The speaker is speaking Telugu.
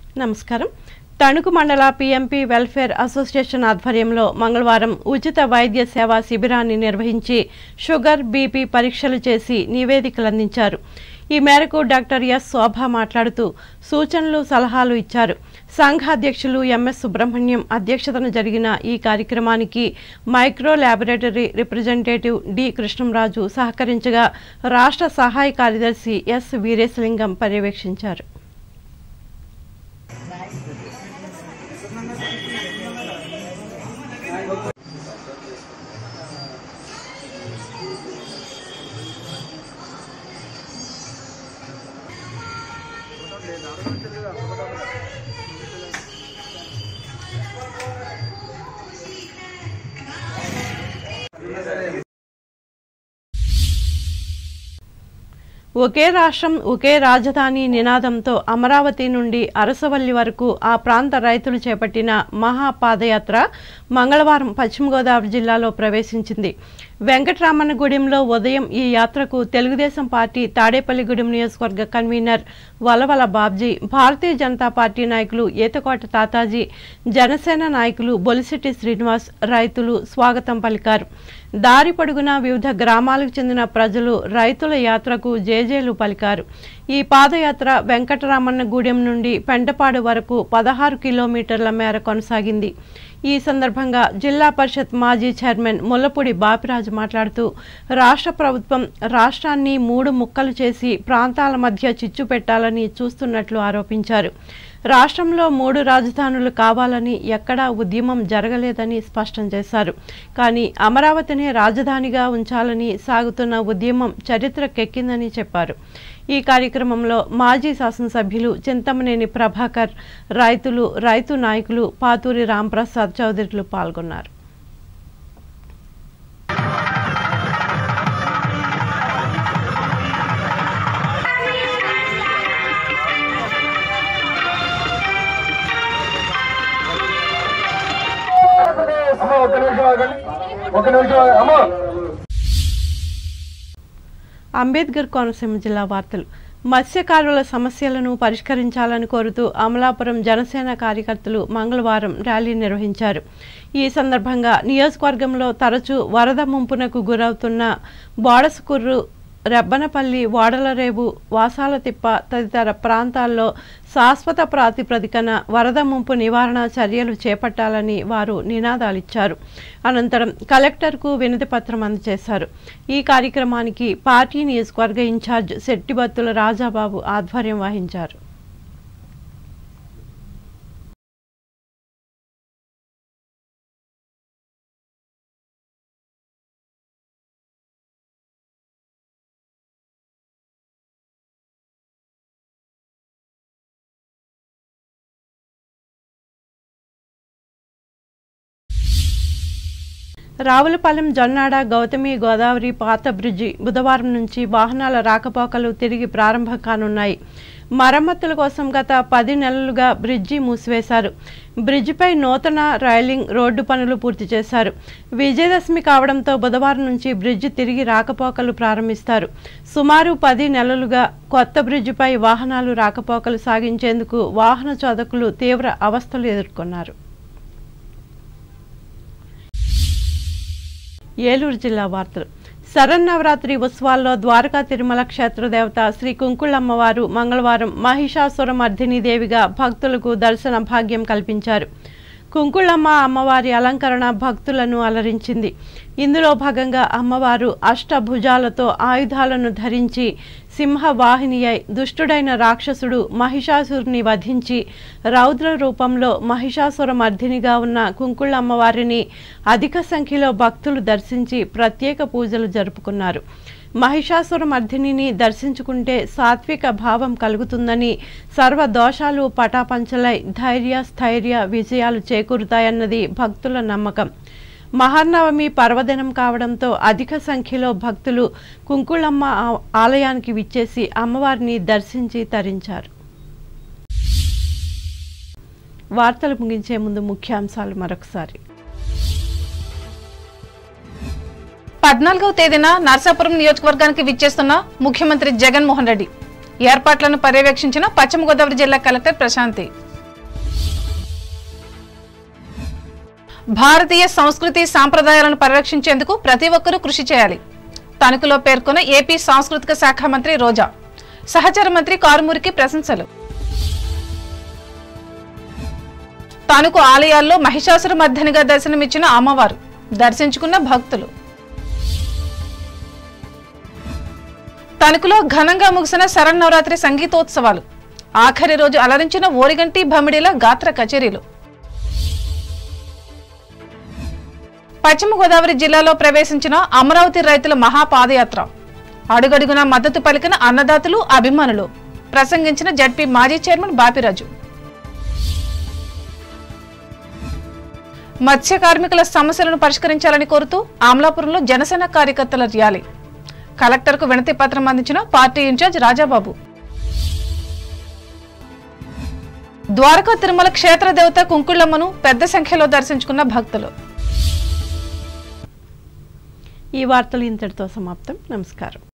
నమస్కారం తణుకు మండల పిఎంపి వెల్ఫేర్ అసోసియేషన్ ఆధ్వర్యంలో మంగళవారం ఉచిత వైద్య సేవా శిబిరాన్ని నిర్వహించి షుగర్ బీపీ పరీక్షలు చేసి నివేదికలు అందించారు ఈ మేరకు డాక్టర్ ఎస్ శోభ మాట్లాడుతూ సూచనలు సలహాలు ఇచ్చారు సంఘ అధ్యక్షులు ఎంఎస్ సుబ్రహ్మణ్యం అధ్యక్షతన జరిగిన ఈ కార్యక్రమానికి micro laboratory representative D Krishnamraju సహకరించగా రాష్ట్ర సహాయ కార్యదర్శి ఎస్ వీరేశలింగం పర్యవేక్షించారు ఒకే రాష్ట్రం ఒకే రాజధాని నినాదంతో అమరావతి నుండి అరసవల్లి వరకు ఆ ప్రాంత రైతులు చేపట్టిన మహాపాదయాత్ర మంగళవారం పశ్చిమ గోదావరి జిల్లాలో ప్రవేశించింది వెంకటరామన్నగూడెంలో ఉదయం ఈ యాత్రకు తెలుగుదేశం పార్టీ తాడేపల్లిగూడెం నియోజకవర్గ కన్వీనర్ వలవల బాబ్జీ భారతీయ జనతా పార్టీ నాయకులు ఏతకోట తాతాజీ జనసేన నాయకులు బొలిశెట్టి శ్రీనివాస్ రైతులు స్వాగతం పలికారు దారి పొడుగునా వివిధ గ్రామాలకు చెందిన ప్రజలు రైతుల యాత్రకు జేజేలు పలికారు ఈ పాదయాత్ర వెంకటరామన్నగూడెం నుండి పెంటపాడు వరకు పదహారు కిలోమీటర్ల మేర కొనసాగింది ఈ సందర్భంగా జిల్లా పరిషత్ మాజీ చైర్మన్ ముల్లపూడి బాపిరాజు మాట్లాడుతూ రాష్ట్ర ప్రభుత్వం రాష్ట్రాన్ని మూడు ముక్కలు చేసి ప్రాంతాల మధ్య చిచ్చు పెట్టాలని చూస్తున్నట్లు ఆరోపించారు రాష్ట్రంలో మూడు రాజధానులు కావాలని ఎక్కడా ఉద్యమం జరగలేదని స్పష్టం చేశారు కానీ అమరావతిని రాజధానిగా ఉంచాలని సాగుతున్న ఉద్యమం చరిత్రకెక్కిందని చెప్పారు ఈ కార్యక్రమంలో మాజీ శాసనసభ్యులు చింతమనేని ప్రభాకర్ రైతులు రైతు నాయకులు పాతూరి రాంప్రసాద్ చౌదరిలు పాల్గొన్నారు అమ్మ ఒక నిమిషం ఆగండి ఒక నిమిషం ఆగండి. అమ్మ అంబేద్కర్ కోనసీమ జిల్లా వార్తలు మత్స్యకారుల సమస్యలను పరిష్కరించాలని కోరుతూ అమలాపురం జనసేన కార్యకర్తలు మంగళవారం ర్యాలీ నిర్వహించారు ఈ సందర్భంగా నియోజకవర్గంలో తరచూ వరద ముంపునకు గురవుతున్న బోడసుకుర్రు రెబ్బనపల్లి వాడలరేవు వాసాలతిప్ప తదితర ప్రాంతాల్లో శాశ్వత ప్రాతిపదికన వరద ముంపు నివారణ చర్యలు చేపట్టాలని వారు నినాదాలిచ్చారు అనంతరం కలెక్టర్కు వినతి పత్రం అందజేశారు ఈ కార్యక్రమానికి పార్టీ నియోజకవర్గ ఇన్ఛార్జ్ శెట్టిబత్తుల రాజాబాబు ఆధ్వర్యం వహించారు రావులపాలెం జొన్నాడ గౌతమి గోదావరి పాత బ్రిడ్జి బుధవారం నుంచి వాహనాల రాకపోకలు తిరిగి ప్రారంభం కానున్నాయి మరమ్మతుల కోసం గత పది నెలలుగా బ్రిడ్జి మూసివేశారు బ్రిడ్జిపై నూతన రైలింగ్ రోడ్డు పనులు పూర్తి చేశారు విజయదశమి కావడంతో బుధవారం నుంచి బ్రిడ్జి తిరిగి రాకపోకలు ప్రారంభిస్తారు సుమారు పది నెలలుగా కొత్త బ్రిడ్జిపై వాహనాలు రాకపోకలు సాగించేందుకు వాహన చోదకులు తీవ్ర అవస్థలు ఎదుర్కొన్నారు ఏలూరు జిల్లా వార్తలు శరన్నవరాత్రి ఉత్సవాల్లో ద్వారకా తిరుమల క్షేత్ర దేవత శ్రీ కుంకుళమ్మవారు మంగళవారం మహిషాసుర మర్దిని దేవిగా భక్తులకు దర్శన భాగ్యం కల్పించారు కుంకుళమ్మ అమ్మవారి అలంకరణ భక్తులను అలరించింది ఇందులో భాగంగా అమ్మవారు అష్టభుజాలతో ఆయుధాలను ధరించి సింహవాహిని అయి దుష్టుడైన రాక్షసుడు మహిషాసురుని వధించి రౌద్ర రూపంలో మహిషాసుర మర్దినిగా ఉన్న కుంకుళ్ళ అమ్మవారిని అధిక సంఖ్యలో భక్తులు దర్శించి ప్రత్యేక పూజలు జరుపుకున్నారు మహిషాసుర మర్దినిని దర్శించుకుంటే సాత్విక భావం కలుగుతుందని సర్వ దోషాలు పటాపంచలై ధైర్య స్థైర్య విజయాలు చేకూరుతాయన్నది భక్తుల నమ్మకం మహానవమి పర్వదినం కావడంతో అధిక సంఖ్యలో భక్తులు కుంకుళమ్మ ఆ- ఆలయానికి విచ్చేసి అమ్మవారిని దర్శించి తరించారు వార్తలు ముగించే ముందు ముఖ్యాంశాలు మరొకసారి పద్నాలుగవ తేదీన నర్సాపురం నియోజకవర్గానికి విచ్చేస్తున్న ముఖ్యమంత్రి జగన్మోహన్ రెడ్డి ఏర్పాట్లను పర్యవేక్షించిన పశ్చిమ గోదావరి జిల్లా కలెక్టర్ ప్రశాంతి భారతీయ సంస్కృతి సాంప్రదాయాలను పరిరక్షించేందుకు ప్రతి ఒక్కరూ కృషి చేయాలి తణుకులో పేర్కొన్న ఏపీ సాంస్కృతిక శాఖ మంత్రి రోజా సహచర మంత్రి కారుమూరికి ప్రశంసలు తణుకు ఆలయాల్లో మహిషాసుర మర్ధనిగా దర్శనమిచ్చిన అమ్మవారు దర్శించుకున్న భక్తులు తణుకులో ఘనంగా ముగిసిన శరన్నవరాత్రి సంగీతోత్సవాలు ఆఖరి రోజు అలరించిన ఓరిగంటి భమిడిల గాత్ర కచేరీలు పశ్చిమ గోదావరి జిల్లాలో ప్రవేశించిన అమరావతి రైతుల మహాపాదయాత్ర అడుగడుగున మద్దతు పలికిన అన్నదాతలు అభిమానులు ప్రసంగించిన జడ్పీ మాజీ చైర్మన్ బాపిరాజు మత్స్య కార్మికుల సమస్యలను పరిష్కరించాలని కోరుతూ ఆమ్లాపురంలో జనసేన కార్యకర్తల ర్యాలీ కలెక్టర్కు వినతి పత్రం అందించిన పార్టీ ఇన్ఛార్జ్ రాజాబాబు ద్వారకా తిరుమల క్షేత్ర దేవత కుంకుళ్ళమ్మను పెద్ద సంఖ్యలో దర్శించుకున్న భక్తులు ఈ వార్తలు ఇంతటితో సమాప్తం నమస్కారం